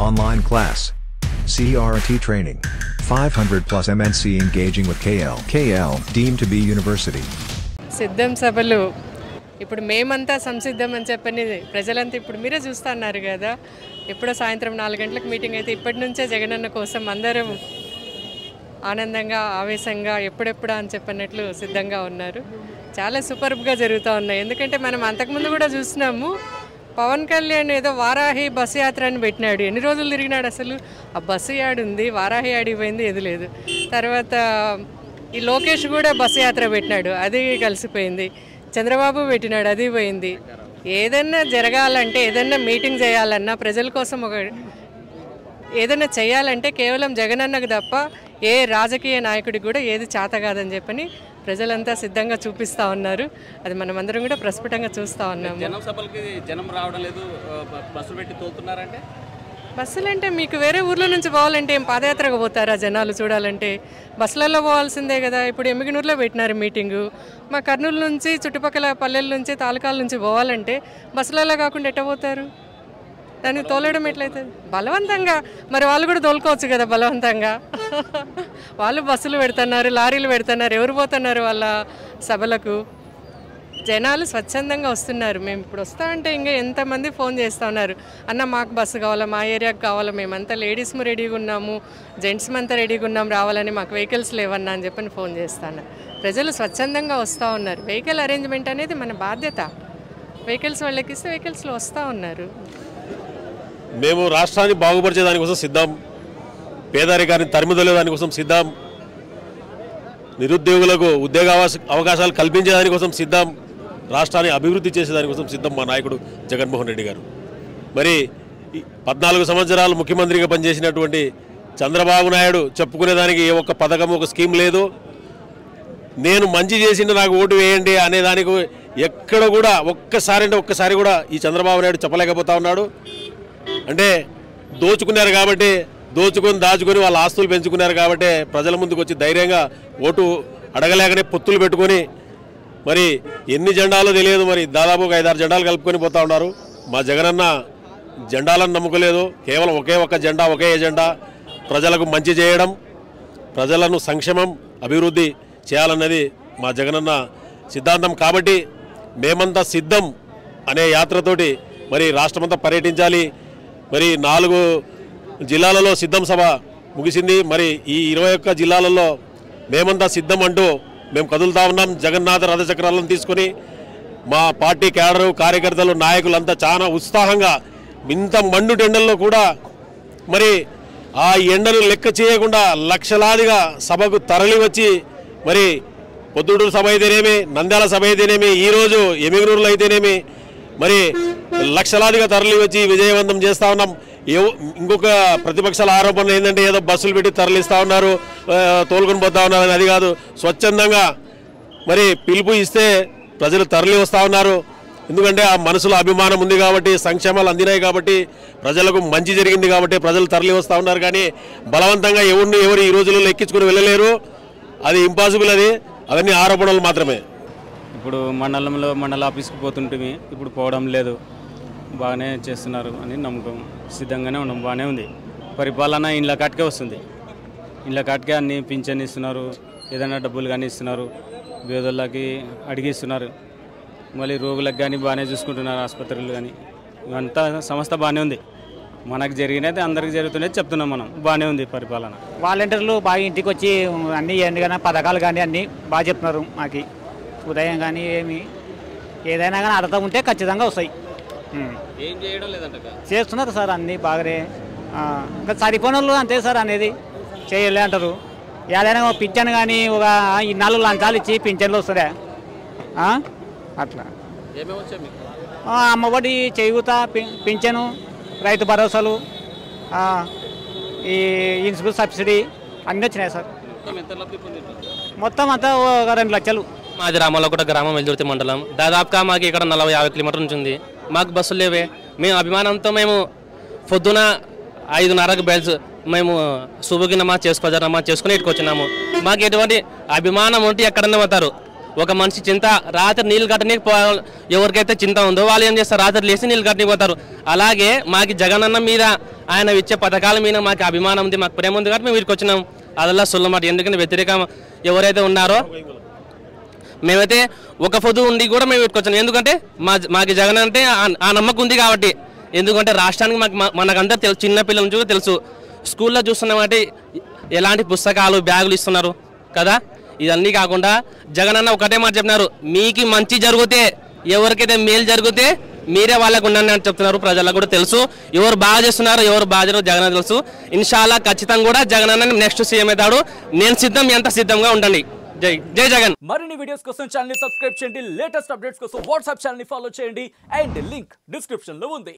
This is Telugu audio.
Online class. CRT training. 500 plus MNC engaging with KL. KL deemed to be university. సిద్ధం సభలు ఇప్పుడు మేమంతా సంసిద్ధం అని చెప్పని ప్రజలంతా ఇప్పుడు మీరే చూస్తా అన్నారు కదా ఎప్పుడో సాయంత్రం నాలుగు గంటలకు మీటింగ్ అయితే ఇప్పటి నుంచే జగనన్న కోసం అందరం ఆనందంగా ఆవేశంగా ఎప్పుడెప్పుడా అని చెప్పినట్లు సిద్ధంగా ఉన్నారు చాలా సూపర్బ్గా జరుగుతూ ఉన్నాయి ఎందుకంటే మనం అంతకుముందు కూడా చూసినాము పవన్ కళ్యాణ్ ఏదో వారాహి బస్సు యాత్ర అని పెట్టినాడు ఎన్ని రోజులు తిరిగినాడు అసలు ఆ బస్సు యాడ్ ఉంది వారాహి ఆడిపోయింది ఎది లేదు తర్వాత ఈ లోకేష్ కూడా బస్సు యాత్ర పెట్టినాడు అది కలిసిపోయింది చంద్రబాబు పెట్టినాడు అది పోయింది ఏదన్నా జరగాలంటే ఏదన్నా మీటింగ్ చేయాలన్నా ప్రజల కోసం ఒక ఏదైనా చేయాలంటే కేవలం జగనన్నకు తప్ప ఏ రాజకీయ నాయకుడికి కూడా ఏది చేత కాదని చెప్పని ప్రజలంతా సిద్ధంగా చూపిస్తూ ఉన్నారు అది మనమందరం కూడా ప్రస్ఫుటంగా చూస్తూ ఉన్నాము జనం సభలకి జనం రావడం లేదు ఆ, బ- బస్సులు పెట్టి తోలుతున్నారంటే బస్సులు అంటే మీకు వేరే ఊర్ల నుంచి పోవాలంటే ఏం పాదయాత్రకు పోతారా జనాలు చూడాలంటే బస్సులలో పోవాల్సిందే కదా ఇప్పుడు ఎమ్మిగనూరులో పెట్టినారు మీటింగు మా కర్నూలు నుంచి చుట్టుపక్కల పల్లెల నుంచి తాలూకాల నుంచి పోవాలంటే బస్సులలో కాకుండా ఎట్ట పోతారు దాన్ని తోలడం ఎట్లయితుంది బలవంతంగా మరి వాళ్ళు కూడా తోలుకోవచ్చు కదా బలవంతంగా వాళ్ళు బస్సులు పెడుతున్నారు లారీలు పెడుతున్నారు ఎవరు పోతున్నారు వాళ్ళ సభలకు జనాలు స్వచ్ఛందంగా వస్తున్నారు మేము ఇప్పుడు వస్తా అంటే ఇంకా ఎంతమంది ఫోన్ చేస్తూ ఉన్నారు అన్న మాకు బస్సు కావాలా మా ఏరియాకి కావాలా మేమంతా లేడీస్ రెడీగా ఉన్నాము జెంట్స్ అంతా రెడీగా ఉన్నాం రావాలని మాకు వెహికల్స్ లేవన్నా అని చెప్పని ఫోన్ చేస్తాను ప్రజలు స్వచ్ఛందంగా వస్తూ ఉన్నారు వెహికల్ అరేంజ్మెంట్ అనేది మన బాధ్యత వెహికల్స్ వాళ్ళకి ఇస్తే వెహికల్స్లో వస్తూ ఉన్నారు మేము రాష్ట్రాన్ని బాగుపరిచే దానికోసం సిద్ధం పేదరికాన్ని తరిమిదలే దానికోసం సిద్ధం నిరుద్యోగులకు ఉద్యోగ అవకాశ- అవకాశాలు కల్పించే దానికోసం సిద్ధం రాష్ట్రాన్ని అభివృద్ధి చేసే దానికోసం సిద్ధం మా నాయకుడు జగన్మోహన్ రెడ్డి గారు మరి ఈ పద్నాలుగు సంవత్సరాలు ముఖ్యమంత్రిగా పనిచేసినటువంటి చంద్రబాబు నాయుడు చెప్పుకునేదానికి ఏ ఒక్క పథకం ఒక స్కీమ్ లేదు నేను మంచి చేసిండు నాకు ఓటు వేయండి అనే దానికి ఎక్కడ కూడా ఒక్కసారి అంటే ఒక్కసారి కూడా ఈ చంద్రబాబు నాయుడు చెప్పలేకపోతా ఉన్నాడు అంటే దోచుకున్నారు కాబట్టి దోచుకొని దాచుకొని వాళ్ళ ఆస్తులు పెంచుకున్నారు కాబట్టి ప్రజల ముందుకు వచ్చి ధైర్యంగా ఓటు అడగలేకనే పొత్తులు పెట్టుకొని మరి ఎన్ని జెండాలో తెలియదు మరి దాదాపు ఒక ఐదారు జెండాలు కలుపుకొని పోతా ఉన్నారు మా జగనన్న జెండాలను నమ్ముకోలేదు కేవలం ఒకే ఒక్క జెండా ఒకే ఎజెండా ప్రజలకు మంచి చేయడం ప్రజలను సంక్షేమం అభివృద్ధి చేయాలన్నది మా జగనన్న సిద్ధాంతం కాబట్టి మేమంతా సిద్ధం అనే యాత్రతోటి మరి రాష్ట్రమంతా పర్యటించాలి మరి నాలుగు జిల్లాలలో సిద్ధం సభ ముగిసింది మరి ఈ ఇరవై ఒక్క జిల్లాలలో మేమంతా సిద్ధం అంటూ మేము కదులుతా ఉన్నాం జగన్నాథ రథచక్రాలను తీసుకొని మా పార్టీ క్యాడరు కార్యకర్తలు నాయకులంతా చాలా ఉత్సాహంగా ఇంత మండు టెండల్లో కూడా మరి ఆ ఎండను లెక్క చేయకుండా లక్షలాదిగా సభకు తరలి వచ్చి మరి పొద్దుటూరు సభ అయితేనేమి నంద్యాల సభ అయితేనేమి ఈరోజు ఎమిగనూరులో అయితేనేమి మరి లక్షలాదిగా తరలి వచ్చి విజయవంతం చేస్తా ఉన్నాం ఏవో ఇంకొక ప్రతిపక్షాల ఆరోపణలు ఏంటంటే ఏదో బస్సులు పెట్టి తరలిస్తా ఉన్నారు ఆ, తోలుకొని పోతా ఉన్నారు అని అది కాదు స్వచ్ఛందంగా మరి పిలుపు ఇస్తే ప్రజలు తరలి వస్తూ ఉన్నారు ఎందుకంటే ఆ మనసులో అభిమానం ఉంది కాబట్టి సంక్షేమాలు అందినాయి కాబట్టి ప్రజలకు మంచి జరిగింది కాబట్టి ప్రజలు తరలి వస్తూ ఉన్నారు కానీ బలవంతంగా ఎవరిని ఎవరు ఈ రోజుల్లో ఎక్కించుకుని వెళ్ళలేరు అది ఇంపాసిబుల్ అది అవన్నీ ఆరోపణలు మాత్రమే ఇప్పుడు మండలంలో మండల ఆఫీస్కి పోతుంటే ఇప్పుడు పోవడం లేదు బాగానే చేస్తున్నారు అని నమ్మకం సిద్ధంగానే ఉన్నాం బాగానే ఉంది పరిపాలన ఇండ్ల కాటికే వస్తుంది ఇండ్ల కాటికే అన్ని పింఛన్ ఇస్తున్నారు ఏదైనా డబ్బులు కానీ ఇస్తున్నారు పేదోళ్ళకి అడిగిస్తున్నారు మళ్ళీ రోగులకు కానీ బాగానే చూసుకుంటున్నారు ఆసుపత్రులు కానీ ఇవంతా సంస్థ బాగానే ఉంది మనకు జరిగినది అందరికి జరుగుతున్నది చెప్తున్నాం మనం బాగానే ఉంది పరిపాలన వాలంటీర్లు బాగా ఇంటికి వచ్చి అన్ని ఎందుకైనా పథకాలు కానీ అన్నీ బాగా చెప్తున్నారు మాకు ఉదయం కానీ ఏమి ఏదైనా కానీ అర్థం ఉంటే ఖచ్చితంగా వస్తాయి ఉం. ఏం చేయడం లేదంట చేస్తున్నారు సార్ అన్నీ బాగానే ఆ, ఇంకా సరిపోయిన వాళ్ళు అంతే సార్ అనేది చేయలే అంటారు ఏదైనా ఒక పింఛన్ కానీ ఒక ఈ నాలుగు లంచాలు ఇచ్చి పింఛన్లు వస్తుందా ఆ? అట్లా ఏమేమి వచ్చాయి మీకు ఆ, అమ్మఒడి చేయూత పి- పింఛను రైతు భరోసాలు ఆ, ఈ ఇన్సూరెన్స్ సబ్సిడీ అన్నీ వచ్చినాయి సార్ మొత్తం ఎంత లబ్ధి పొందింటారు మొత్తం అంతా ఒక రెండు లక్షలు మాది రామాలో కూడా గ్రామం వెల్దుర్తి మండలం దాదాపుగా మాకు ఇక్కడ నలభై యాభై కిలోమీటర్ నుంచి ఉంది మాకు బస్సులు లేవే మేము అభిమానంతో మేము పొద్దున ఐదున్నరకు బెల్స్ మేము శుభగినమా చేసుకోజారమ్మా చేసుకుని ఇటుకు వచ్చినాము మాకు ఎటువంటి అభిమానం ఉంటే ఎక్కడన్నా పోతారు ఒక మనిషి చింత రాత్రి నీళ్ళు కట్టనీకి పో ఎవరికైతే చింత ఉందో వాళ్ళు ఏం చేస్తారు రాత్రి లేచి నీళ్ళు కట్టనీకి పోతారు అలాగే మాకు జగనన్న మీద ఆయన ఇచ్చే పథకాల మీద మాకు అభిమానం ఉంది మాకు ప్రేమ ఉంది కాబట్టి మేము వీరికి వచ్చినాం అదల్లా సుల్లమాట ఎందుకంటే వ్యతిరేకం ఎవరైతే ఉన్నారో మేమైతే ఒక పొద్దు ఉండి కూడా మేము పెట్టుకొచ్చాం ఎందుకంటే మా మాకు జగన్ అంటే ఆ- ఆ నమ్మకం ఉంది కాబట్టి ఎందుకంటే రాష్ట్రానికి మాకు మా- మనకంతా తెలుసు చిన్న పిల్లల నుంచి కూడా తెలుసు స్కూల్లో చూస్తున్నామంటే ఎలాంటి పుస్తకాలు బ్యాగులు ఇస్తున్నారు కదా ఇదన్నీ కాకుండా జగన్ అన్న ఒకటే మాట చెప్పినారు మీకు మంచి జరిగితే ఎవరికైతే మేలు జరిగితే మీరే వాళ్ళకు ఉండండి అని చెప్తున్నారు ప్రజలకు కూడా తెలుసు ఎవరు బాగా చేస్తున్నారు ఎవరు బాగా చేయరు జగన్ అన్న తెలుసు ఇన్షాల్లా ఖచ్చితంగా కూడా జగన్ అన్న నెక్స్ట్ సీఎం అవుతాడు నేను సిద్ధం ఎంత సిద్ధంగా ఉండండి జై జై జగన్ మరిన్ని వీడియోస్ కోసం ఛానల్ ని సబ్స్క్రైబ్ చేయండి లేటెస్ట్ అప్డేట్స్ కోసం వాట్సాప్ ఛానల్ ని ఫాలో చేయండి అండ్ లింక్ డిస్క్రిప్షన్ లో ఉంది